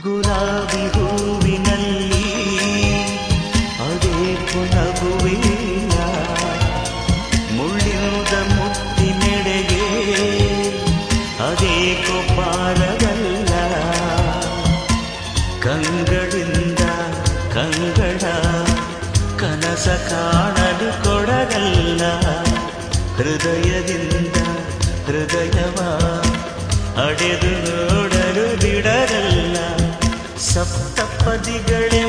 ಗುಲಾಬಿ ಹೂವಿನಲ್ಲಿ ಅದೇ ಪುನಗುವಿಲ್ಲ ಮುಳ್ಳಿನುದ ಮುತ್ತಿನೆಡೆಗೆ ಅದೇ ಕೊಪ್ಪಾರಗಲ್ಲ ಕಂಗಳಿಂದ ಕಂಗಳ ಕನಸ ಕಾಣಲು ಕೊಡಗಲ್ಲ ಹೃದಯದಿಂದ ಹೃದಯವ ಅಡೆದು ನೋಡಲು ಬಿಡರಲ್ಲ ಸಪ್ತಪದಿಗಳೇ